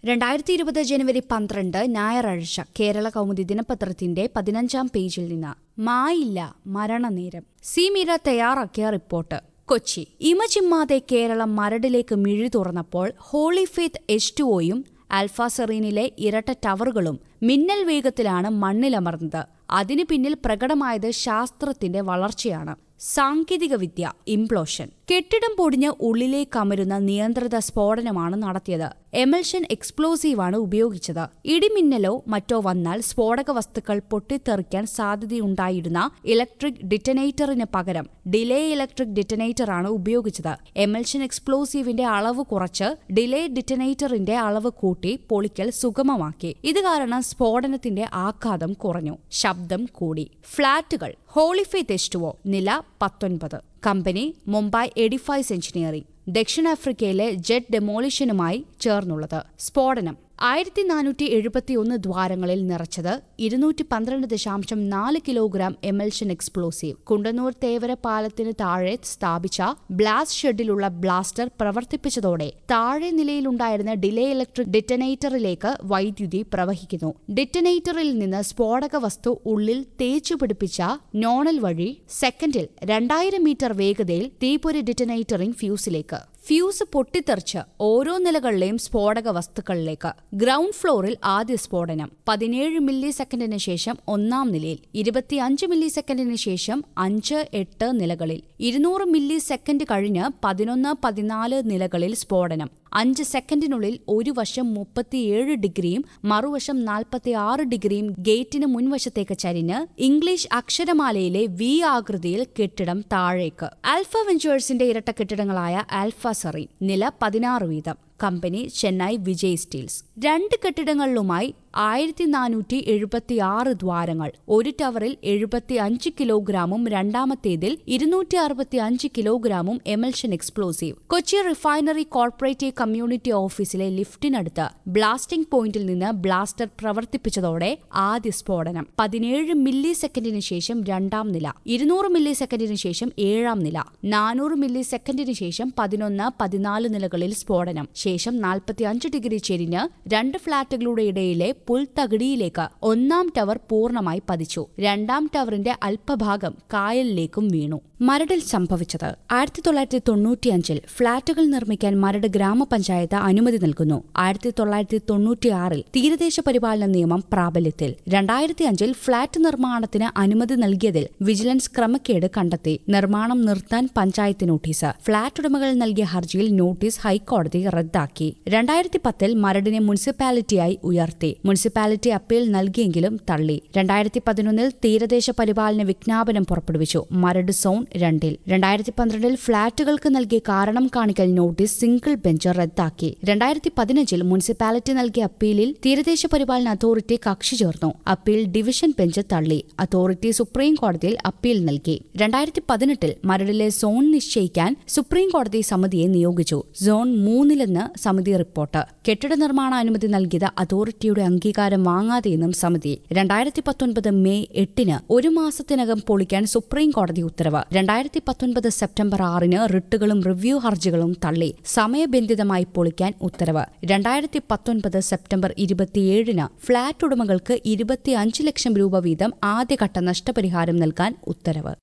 രണ്ടായിരത്തി ഇരുപത് ജനുവരി പന്ത്രണ്ട് ഞായറാഴ്ച കേരള കൗമുദി ദിനപത്രത്തിന്റെ പതിനഞ്ചാം പേജിൽ നിന്ന് മായില്ല മരണനേരം സി മീര തയ്യാറാക്കിയ റിപ്പോർട്ട് കൊച്ചി ഇമ ചിമ്മാതെ കേരളം മരടിലേക്ക് മിഴി തുറന്നപ്പോൾ ഹോളി ഫെയ്ത്ത് എച്ച് ടു ഒയും ആൽഫ സെറീനിലെ ഇരട്ട ടവറുകളും മിന്നൽ വേഗത്തിലാണ് മണ്ണിലമർന്നത് അതിനു പിന്നിൽ പ്രകടമായത് ശാസ്ത്രത്തിന്റെ വളർച്ചയാണ് സാങ്കേതിക വിദ്യ ഇംപ്ലോഷൻ കെട്ടിടം പൊടിഞ്ഞ് ഉള്ളിലേക്ക് അമരുന്ന നിയന്ത്രിത സ്ഫോടനമാണ് നടത്തിയത് എമൽഷൻ എക്സ്പ്ലോസീവാണ് ഉപയോഗിച്ചത് ഇടിമിന്നലോ മറ്റോ വന്നാൽ സ്ഫോടക വസ്തുക്കൾ പൊട്ടിത്തെറിക്കാൻ സാധ്യതയുണ്ടായിരുന്ന ഇലക്ട്രിക് ഡിറ്റനേറ്ററിന് പകരം ഡിലേ ഇലക്ട്രിക് ഡിറ്റനേറ്ററാണ് ഉപയോഗിച്ചത് എമൽഷൻ എക്സ്പ്ലോസീവിന്റെ അളവ് കുറച്ച് ഡിലേ ഡിറ്റനേറ്ററിന്റെ അളവ് കൂട്ടി പൊളിക്കൽ സുഗമമാക്കി ഇത് കാരണം സ്ഫോടനത്തിന്റെ ആഘാതം കുറഞ്ഞു ശബ്ദം കൂടി ഫ്ളാറ്റുകൾ ഹോളിഫെയ്ത്ത് എസ്റ്റുവോ നില പത്തൊൻപത് കമ്പനി മുംബൈ എഡിഫൈസ് എഞ്ചിനീയറിംഗ് ദക്ഷിണാഫ്രിക്കയിലെ ജെറ്റ് ഡെമോളിഷനുമായി ചേർന്നുള്ളത് സ്ഫോടനം ആയിരത്തി നാനൂറ്റി എഴുപത്തിയൊന്ന് ദ്വാരങ്ങളിൽ നിറച്ചത് ഇരുന്നൂറ്റി പന്ത്രണ്ട് ദശാംശം നാല് kilogram emulsion explosive Kundannoor Thevara പാലത്തിന് താഴെ സ്ഥാപിച്ച ബ്ലാസ്റ്റ് ഷെഡിലുള്ള ബ്ലാസ്റ്റർ പ്രവർത്തിപ്പിച്ചതോടെ താഴെ നിലയിലുണ്ടായിരുന്ന ഡിലേ ഇലക്ട്രിക് ഡിറ്റനേറ്ററിലേക്ക് വൈദ്യുതി പ്രവഹിക്കുന്നു ഡിറ്റനേറ്ററിൽ നിന്ന് സ്ഫോടക വസ്തു ഉള്ളിൽ തേച്ചു പിടിപ്പിച്ച നോണൽ വഴി സെക്കൻഡിൽ രണ്ടായിരം മീറ്റർ വേഗതയിൽ തീപ്പൊരി ഡിറ്റനേറ്ററിംഗ് ഫ്യൂസിലേക്ക് ഫ്യൂസ് പൊട്ടിത്തെറിച്ച് ഓരോ നിലകളിലെയും സ്ഫോടക വസ്തുക്കളിലേക്ക് ഗ്രൗണ്ട് ഫ്ലോറിൽ ആദ്യ സ്ഫോടനം പതിനേഴ് മില്ലി സെക്കൻഡിന് ശേഷം ഒന്നാം നിലയിൽ ഇരുപത്തിയഞ്ച് മില്ലി സെക്കൻഡിന് ശേഷം അഞ്ച് എട്ട് നിലകളിൽ ഇരുന്നൂറ് മില്ലി സെക്കൻഡ് കഴിഞ്ഞ് പതിനൊന്ന് പതിനാല് നിലകളിൽ സ്ഫോടനം അഞ്ച് സെക്കൻഡിനുള്ളിൽ ഒരു വശം മുപ്പത്തിയേഴ് ഡിഗ്രിയും മറുവശം നാൽപ്പത്തി ആറ് ഡിഗ്രിയും ഗേറ്റിന് മുൻവശത്തേക്ക് ചരിഞ്ഞ് ഇംഗ്ലീഷ് അക്ഷരമാലയിലെ വി ആകൃതിയിൽ കെട്ടിടം താഴേക്ക് ആൽഫ വെഞ്ചേഴ്സിന്റെ ഇരട്ട കെട്ടിടങ്ങളായ ആൽഫ സറി നില പതിനാറ് വീതം കമ്പനി ചെന്നൈ വിജയ് സ്റ്റീൽസ് രണ്ട് കെട്ടിടങ്ങളിലുമായി ആയിരത്തി നാനൂറ്റി എഴുപത്തി ആറ് ദ്വാരങ്ങൾ ഒരു ടവറിൽ എഴുപത്തി അഞ്ച് കിലോഗ്രാമും രണ്ടാമത്തേതിൽ ഇരുന്നൂറ്റി അറുപത്തി അഞ്ച് കിലോഗ്രാമും emulsion explosive Kochi refinery corporative community ഓഫീസിലെ ലിഫ്റ്റിനടുത്ത് ബ്ലാസ്റ്റിംഗ് പോയിന്റിൽ നിന്ന് ബ്ലാസ്റ്റർ പ്രവർത്തിപ്പിച്ചതോടെ ആദ്യ സ്ഫോടനം പതിനേഴ് മില്ലി സെക്കൻഡിന് ശേഷം രണ്ടാം നില ഇരുന്നൂറ് മില്ലി സെക്കൻഡിന് ശേഷം ഏഴാം നില നാനൂറ് മില്ലി സെക്കൻഡിന് ശേഷം പതിനൊന്ന് പതിനാല് നിലകളിൽ സ്ഫോടനം ശേഷം നാൽപ്പത്തിയഞ്ച് ഡിഗ്രി ചെരിഞ്ഞ് രണ്ട് ഫ്ളാറ്റുകളുടെ ഇടയിലെ പുൽത്തകിടിയിലേക്ക് ഒന്നാം ടവർ പൂർണ്ണമായി പതിച്ചു രണ്ടാം ടവറിന്റെ അല്പഭാഗം കായലിലേക്കും വീണു മരടിൽ സംഭവിച്ചത് ആയിരത്തി തൊള്ളായിരത്തി തൊണ്ണൂറ്റിയഞ്ചിൽ ഫ്ളാറ്റുകൾ നിർമ്മിക്കാൻ മരട് ഗ്രാമപഞ്ചായത്ത് അനുമതി നൽകുന്നു ആയിരത്തി തൊള്ളായിരത്തി തൊണ്ണൂറ്റിയാറിൽ തീരദേശ പരിപാലന നിയമം പ്രാബല്യത്തിൽ രണ്ടായിരത്തി അഞ്ചിൽ ഫ്ളാറ്റ് നിർമ്മാണത്തിന് അനുമതി നൽകിയതിൽ വിജിലൻസ് ക്രമക്കേട് കണ്ടെത്തി നിർമ്മാണം നിർത്താൻ പഞ്ചായത്ത് നോട്ടീസ് ഫ്ളാറ്റ് ഉടമകൾ നൽകിയ ഹർജിയിൽ നോട്ടീസ് ഹൈക്കോടതി റദ്ദാക്കി രണ്ടായിരത്തി പത്തിൽ മരടിനെ മുനിസിപ്പാലിറ്റിയായി ഉയർത്തി മുനിസിപ്പാലിറ്റി അപ്പീൽ നൽകിയെങ്കിലും തള്ളി രണ്ടായിരത്തി പതിനൊന്നിൽ തീരദേശ പരിപാലന വിജ്ഞാപനം പുറപ്പെടുവിച്ചു മരട് സോൺ രണ്ടിൽ രണ്ടായിരത്തി പന്ത്രണ്ടിൽ ഫ്ളാറ്റുകൾക്ക് നൽകിയ കാരണം കാണിക്കൽ നോട്ടീസ് സിംഗിൾ ബെഞ്ച് റദ്ദാക്കി രണ്ടായിരത്തി പതിനഞ്ചിൽ മുനിസിപ്പാലിറ്റി നൽകിയ അപ്പീലിൽ തീരദേശ പരിപാലന അതോറിറ്റി കക്ഷി ചേർന്നു അപ്പീൽ ഡിവിഷൻ ബെഞ്ച് തള്ളി അതോറിറ്റി സുപ്രീം കോടതിയിൽ അപ്പീൽ നൽകി രണ്ടായിരത്തി പതിനെട്ടിൽ മരടിലെ സോൺ നിശ്ചയിക്കാൻ സുപ്രീം കോടതി സമിതിയെ നിയോഗിച്ചു സോൺ മൂന്നിലെന്ന് സമിതി റിപ്പോർട്ട് കെട്ടിട നിർമ്മാണ അനുമതി നൽകിയത് അതോറിറ്റിയുടെ അംഗീകാരം വാങ്ങാതെയെന്നും സമിതി രണ്ടായിരത്തി പത്തൊൻപത് മെയ് എട്ടിന് ഒരു മാസത്തിനകം പൊളിക്കാൻ സുപ്രീം കോടതി ഉത്തരവ് രണ്ടായിരത്തി പത്തൊൻപത് സെപ്റ്റംബർ ആറിന് റിട്ടുകളും റിവ്യൂ ഹർജികളും തള്ളി സമയബന്ധിതമായി പൊളിക്കാൻ ഉത്തരവ് രണ്ടായിരത്തി പത്തൊൻപത് സെപ്റ്റംബർ ഇരുപത്തിയേഴിന് ഫ്ളാറ്റ് ഉടമകൾക്ക് ഇരുപത്തിയഞ്ച് ലക്ഷം രൂപ വീതം ആദ്യഘട്ട നഷ്ടപരിഹാരം നൽകാൻ ഉത്തരവ്